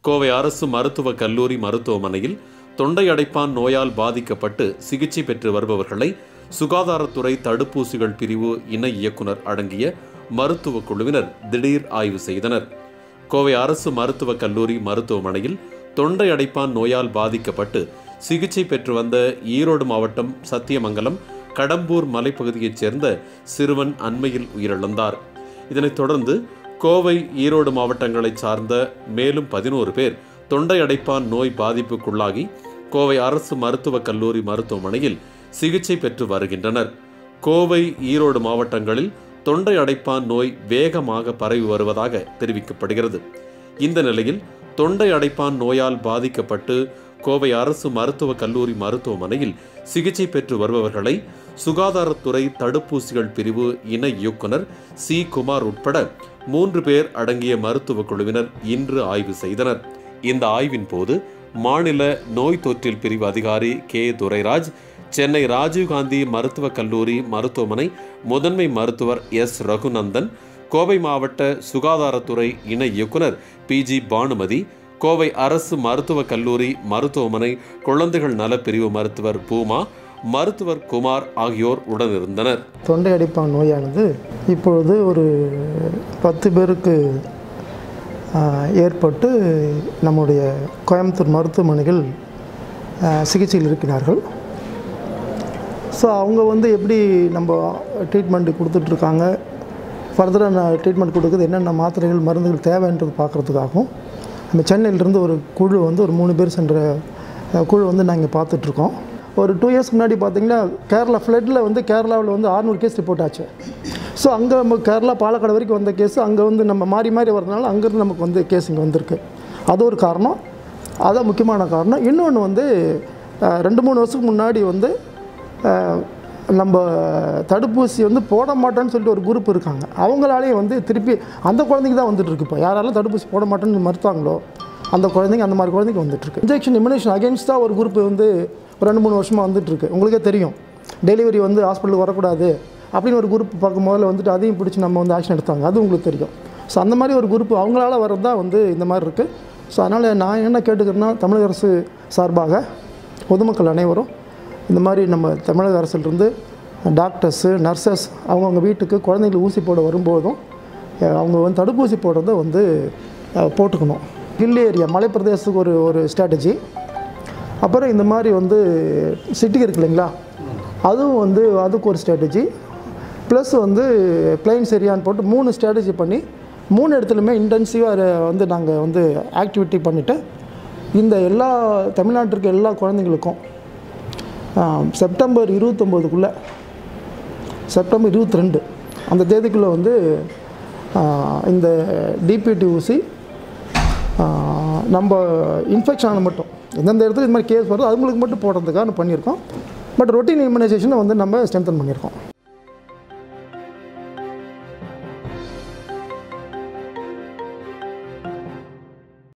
கோவை அரசு மருத்துவக் கல்லூரி மருத்துவமனையில் தொண்டை அடைப்பான் நோயால் பாதிக்கப்பட்டு சிகிச்சை பெற்று வருபவர்களை சுகாதாரத்துறை தடுப்பூசிகள் பிரிவு இணை இயக்குனர் அடங்கிய மருத்துவ குழுவினர் திடீர் ஆய்வு செய்தனர் கோவை அரசு மருத்துவக் கல்லூரி மருத்துவமனையில் தொண்டை அடைப்பான் நோயால் பாதிக்கப்பட்டு சிகிச்சை பெற்று வந்த ஈரோடு மாவட்டம் சத்தியமங்கலம் கடம்பூர் மலைப்பகுதியைச் சேர்ந்த சிறுவன் அண்மையில் உயிரிழந்தார் இதனைத் தொடர்ந்து கோவை ஈரோடு மாவட்டங்களைச் சார்ந்த மேலும் பதினோரு பேர் தொண்டை அடைப்பான் நோய் பாதிப்புக்குள்ளாகி கோவை அரசு மருத்துவக் கல்லூரி மருத்துவமனையில் சிகிச்சை பெற்று வருகின்றனர் கோவை ஈரோடு மாவட்டங்களில் தொண்டை அடைப்பான் நோய் வேகமாக பரவி வருவதாக தெரிவிக்கப்படுகிறது இந்த நிலையில் தொண்டை அடைப்பான் நோயால் பாதிக்கப்பட்டு கோவை அரசு மருத்துவக் கல்லூரி மருத்துவமனையில் சிகிச்சை பெற்று வருபவர்களை சுகாதாரத்துறை தடுப்பூசிகள் பிரிவு இணை இயக்குனர் சி குமார் உட்பட மூன்று பேர் அடங்கிய மருத்துவ குழுவினர் இன்று ஆய்வு செய்தனர் இந்த ஆய்வின் போது மாநில நோய் தொற்றில் பிரிவு அதிகாரி கே துரைராஜ் சென்னை ராஜீவ்காந்தி மருத்துவக் கல்லூரி மருத்துவமனை முதன்மை மருத்துவர் எஸ் ரகுநந்தன் கோவை மாவட்ட சுகாதாரத்துறை இணை இயக்குனர் பி ஜி பானுமதி கோவை அரசு மருத்துவக் கல்லூரி மருத்துவமனை குழந்தைகள் நலப்பிரிவு மருத்துவர் பூமா மருத்துவர் குமார் ஆகியோர் உடனிருந்தனர் தொண்டை அடைப்பான் நோயானது இப்பொழுது ஒரு பத்து பேருக்கு ஆஹ், ஏற்பட்டு நம்முடைய கோயம்புத்தூர் மருத்துவமனைகள் ஆஹ், சிகிச்சையில் இருக்கிறார்கள் ஸோ அவங்க வந்து எப்படி நம்ம ட்ரீட்மெண்ட் கொடுத்துட்ருக்காங்க ஃபர்தராக ட்ரீட்மெண்ட் கொடுக்குறது என்னென்ன மாத்திரைகள் மருந்துகள் தேவைன்றது பார்க்குறதுக்காகவும் நம்ம சென்னையிலேருந்து ஒரு குழு வந்து ஒரு மூணு பேர் சென்ற அஹ், குழு வந்து நாங்கள் பார்த்துட்ருக்கோம் ஒரு டூ இயர்ஸ் முன்னாடி பார்த்தீங்கன்னா கேரளா ஃப்ளட்டில் வந்து கேரளாவில் வந்து 600 கேஸ் ரிப்போர்ட் ஆச்சு ஸோ அங்கே நம்ம கேரளா பாலக்காடு வரைக்கும் வந்த கேஸ் அங்கே வந்து நம்ம மாறி மாறி வரதுனால அங்கேருந்து நமக்கு வந்து கேஸ் இங்கே வந்திருக்கு அது ஒரு காரணம் அதான் முக்கியமான காரணம் இன்னொன்று வந்து அஹ், ரெண்டு மூணு வருஷத்துக்கு முன்னாடி வந்து அஹ், நம்ம தடுப்பூசி வந்து போட மாட்டோன்னு சொல்லிட்டு ஒரு குரூப் இருக்காங்க அவங்களாலேயும் வந்து திருப்பி அந்த குழந்தைங்க தான் வந்துட்டு இருக்கு இப்போ யாராலும் தடுப்பூசி போட மாட்டோன்னு மறுத்தாங்களோ அந்த குழந்தைங்க அந்த மாதிரி குழந்தைங்க வந்துட்டுருக்கு இன்ஜெக்ஷன் இம்யூனேஷன் அகேன்ஸ்டாக ஒரு குரூப் வந்து ஒரு ரெண்டு மூணு வருஷமாக வந்துட்டுருக்கு உங்களுக்கே தெரியும் டெலிவரி வந்து ஹாஸ்பிட்டலுக்கு வரக்கூடாது அப்படின்னு ஒரு குரூப் பார்க்கும் முதல்ல வந்துட்டு அதையும் பிடிச்சி நம்ம வந்து ஆக்ஷன் எடுத்தாங்க அது உங்களுக்கு தெரியும் ஸோ அந்த மாதிரி ஒரு குரூப் அவங்களால வர்றது தான் வந்து இந்த மாதிரி இருக்குது ஸோ அதனால் நான் என்ன கேட்டுக்கிறேன்னா தமிழக அரசு சார்பாக பொதுமக்கள் அனைவரும் இந்த மாதிரி நம்ம தமிழக அரசிலிருந்து டாக்டர்ஸு நர்சஸ் அவங்கவுங்க வீட்டுக்கு குழந்தைங்களுக்கு ஊசி போட வரும்போதும் அஹ், அவங்க வந்து தடுப்பூசி போடுறத வந்து அஹ், போட்டுக்கணும் ஹில் ஏரியா மலைப்பிரதேசத்துக்கு ஒரு ஒரு ஸ்ட்ராட்டஜி அப்புறம் இந்த மாதிரி வந்து சிட்டி இருக்கு இல்லைங்களா அதுவும் வந்து அதுக்கு ஒரு ஸ்ட்ராட்டஜி ப்ளஸ் வந்து பிளைன்ஸ் ஏரியான்னு போட்டு மூணு ஸ்ட்ராட்டஜி பண்ணி மூணு இடத்துலையுமே இன்டென்சிவாக வந்து நாங்கள் வந்து ஆக்டிவிட்டி பண்ணிவிட்டு இந்த எல்லா தமிழ்நாட்டிற்கு எல்லா குழந்தைங்களுக்கும் ஆஹ், செப்டம்பர் இருபத்தொம்போதுக்குள்ளே செப்டம்பர் இருபத்தி ரெண்டு அந்த தேதிக்குள்ளே வந்து ஆஹ், இந்த டிபிடி ஊசி ஆஹ், நம்ம இன்ஃபெக்ஷன் ஆன மட்டும் எந்தெந்த இடத்துல இது மாதிரி கேஸ் வருதோ அவங்களுக்கு மட்டும் போடுறதுக்காக பண்ணியிருக்கோம் பட் ரொட்டீன் இம்யூனைசேஷனை வந்து நம்ம ஸ்ட்ரென்தன் பண்ணியிருக்கோம்